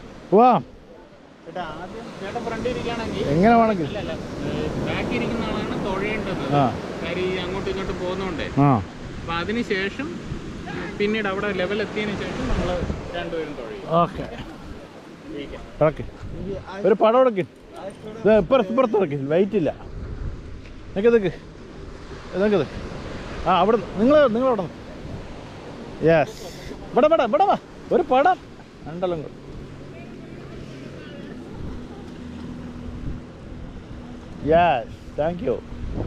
വാ ചേട്ടാ ആദ്യം ചേട്ടൻ ഫ്രണ്ടിൽ ഇരിക്കുകയാണെങ്കിൽ എങ്ങനെ വേണമെങ്കിൽ അല്ല അല്ല ബാക്കി ഇരിക്കുന്ന ആളാണ് തുഴയേണ്ടത് ആ കാര്യം ഈ അങ്ങോട്ടും ഇങ്ങോട്ടും പോകുന്നോണ്ടേ ആ അപ്പൊ അതിന് ശേഷം പിന്നീട് അവിടെ ലെവൽ എത്തിയതിന് ശേഷം നമ്മൾ രണ്ടുപേരും തുഴയും ഓക്കെ ഇറക്കി ഒരു പടം ഇടക്കി ഇത് ഇപ്പുറത്ത് ഇപ്പുറത്ത് ഇറക്കി വെയിറ്റ് ഇല്ല നിൽക്ക് നിൽക്ക് നിൽക്ക് നിൽക്ക് ആ അവിടെ നിങ്ങൾ നിങ്ങൾ അവിടെ യെസ് ഇവിടെ ഇവിടെ ഇവിടെ വാ ഒരു പടം രണ്ടെല്ലാം കൂടെ യെസ് താങ്ക് യു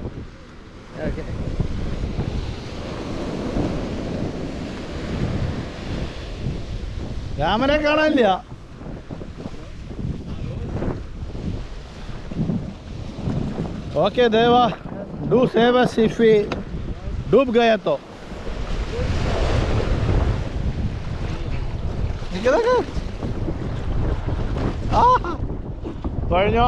രാമനെ കാണാനില്ല okay Deva do save us if we डूब गया तो കഴിഞ്ഞോ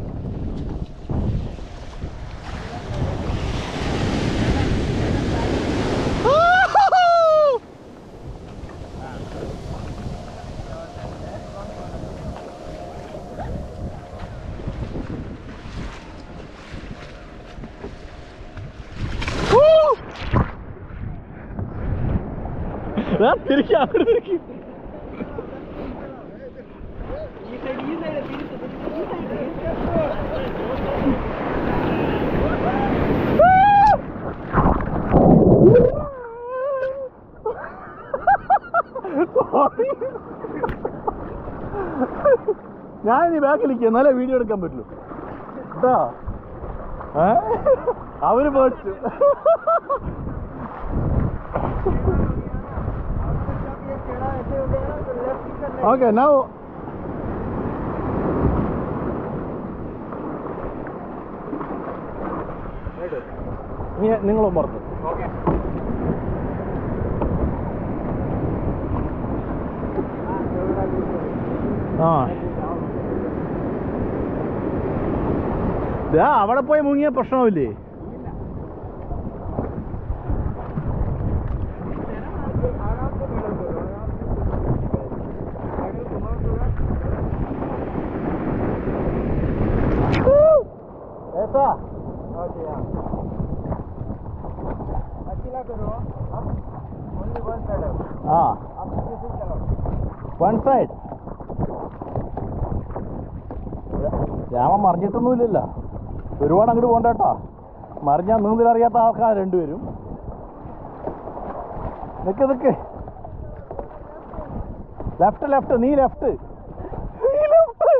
തിരിക്കും അങ്ങോട്ട് തിരിക്കും ഞാൻ ഇനി ബാക്കിലിരിക്കുക എന്നാലേ വീഡിയോ എടുക്കാൻ പറ്റുള്ളൂ കേട്ടാ ഏ? അവര് പേടിച്ചു ഓക്കെ നൗ നിങ്ങളും പുറത്ത് ആ ദാ അവിടെ പോയി മുങ്ങിയ പ്രശ്നമില്ലേ ऐसा हाँ വൺ സൈഡ് രാമൻ മറിഞ്ഞിട്ടൊന്നുമില്ലല്ലോ ഒരുപാട് അങ്ങോട്ട് പോകണ്ട കേട്ടോ മറിഞ്ഞാൽ നീന്തലറിയാത്ത ആൾക്കാർ രണ്ടുപേരും നിക്ക് നിക്ക് ലെഫ്റ്റ് ലെഫ്റ്റ് നീ ലെഫ്റ്റ് നീ ലെഫ്റ്റ്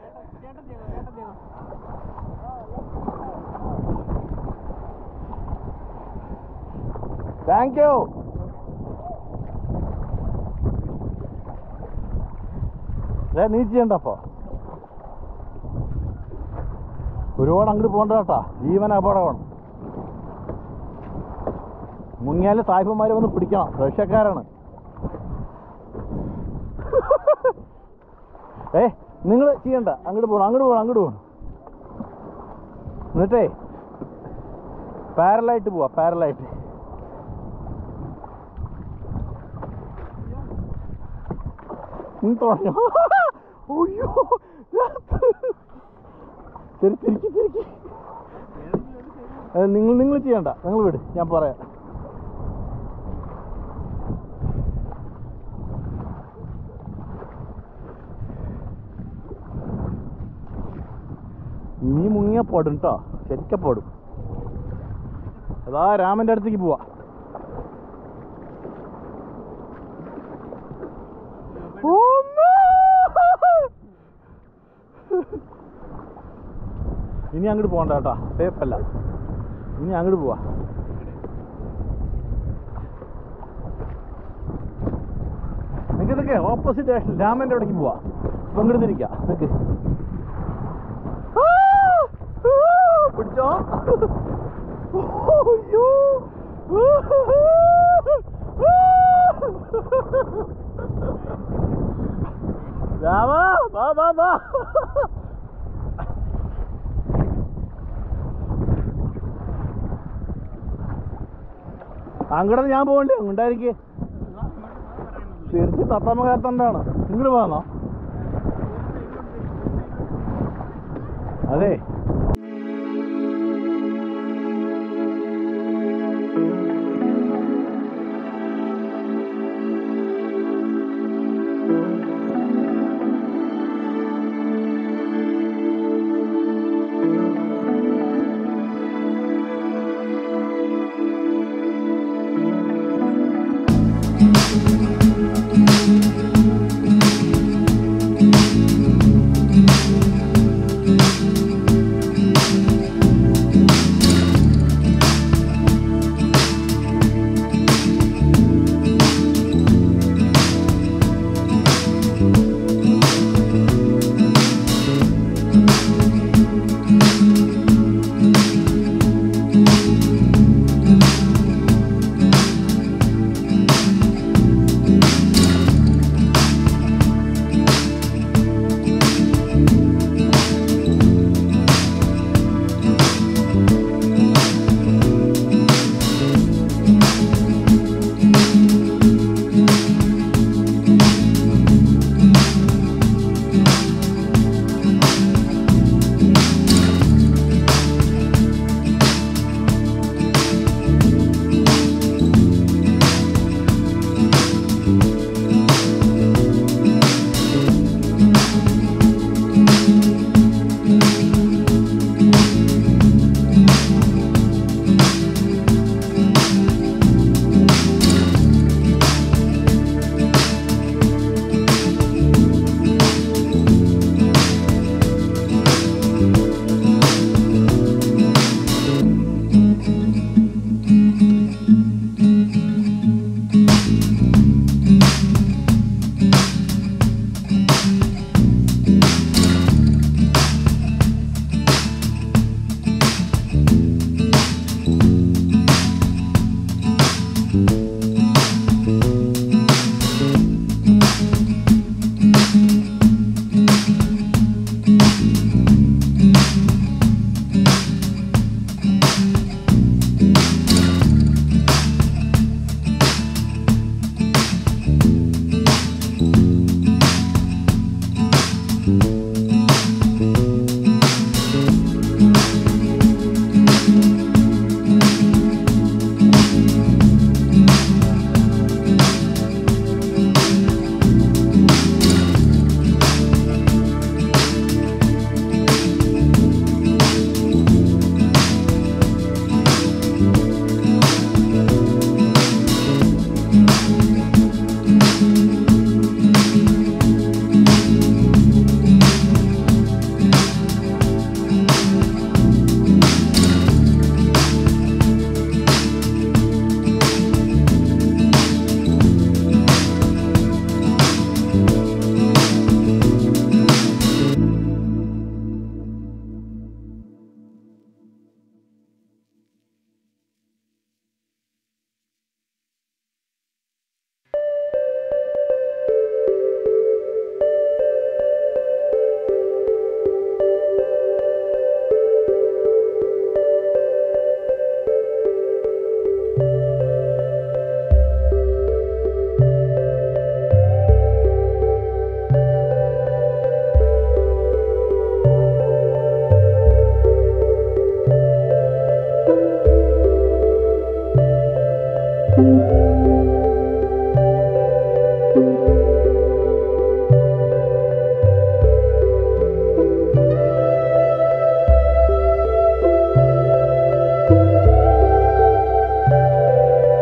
താങ്ക് യു ഏ നീ ചെയ്യണ്ടപ്പോ ഒരുപാട് അങ്ങോട്ട് പോകണ്ട കേട്ടാ ജീവൻ അപകടമാണ് മുങ്ങിയാൽ സാഹിബന്മാരെ വന്ന് പിടിക്കണം റഷ്യക്കാരാണ് ഏ നിങ്ങൾ ചെയ്യണ്ട അങ്ങോട്ട് പോകണം അങ്ങോട്ട് പോകണം അങ്ങോട്ട് പോകണം എന്നിട്ടേ പാരലായിട്ട് പോവാ പാരലായിട്ട് നീ തുടങ്ങോ അയ്യോ ശരി തിരിക്കി തിരിക്കി നിങ്ങൾ നിങ്ങൾ ചെയ്യണ്ട നിങ്ങൾ വിട് ഞാൻ പറയാം ഇനി മുങ്ങിയ പെടും കേട്ടോ ശരിക്കും പെടും അതാ രാമന്റെ അടുത്തേക്ക് പോവാ ഒന്നോ! ഇനി അങ്ങോട്ട് പോകണ്ട കേട്ടോ സേഫ് അല്ല ഇനി അങ്ങോട്ട് പോവാ നിക്ക് നിക്ക് ഓപ്പോസിറ്റ് ഡയറക്ഷൻ രാമന്റെ അവിടേക്ക് പോവാ അപ്പൊ അങ്ങോട്ട് തിരിക്കാം നിക്ക് ആ! ആ! പിടിച്ചോ അയ്യോ രാമ വാ വാ വാ അങ്ങോട്ട് ഞാൻ പോകണ്ടേ അങ്ങോട്ടായിരിക്കേ തിരിച്ച് തത്തമ്മ കയറത്തണ്ടാണ് ഇങ്ങോട്ട് പോകാന്നോ അതെ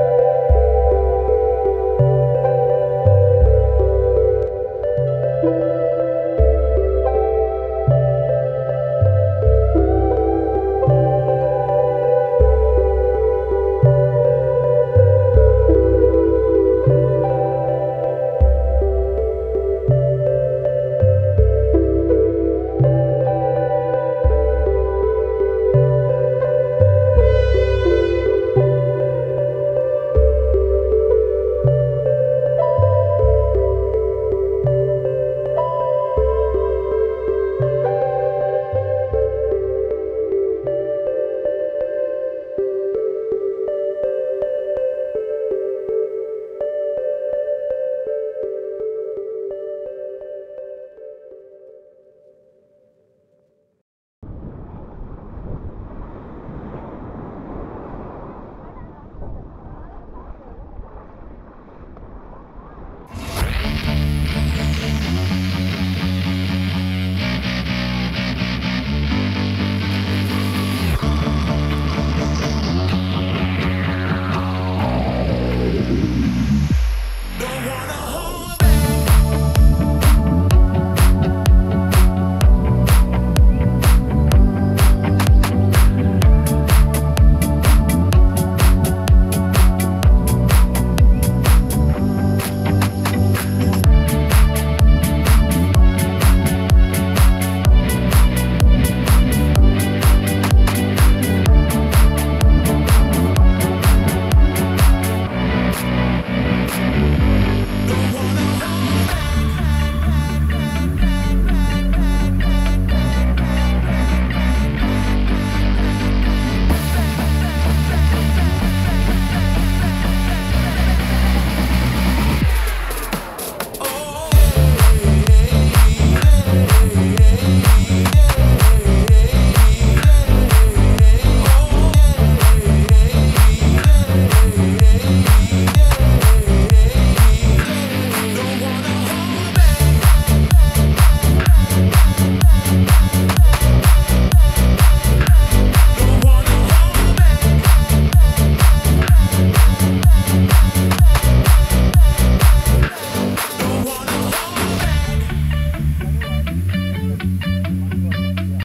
thank you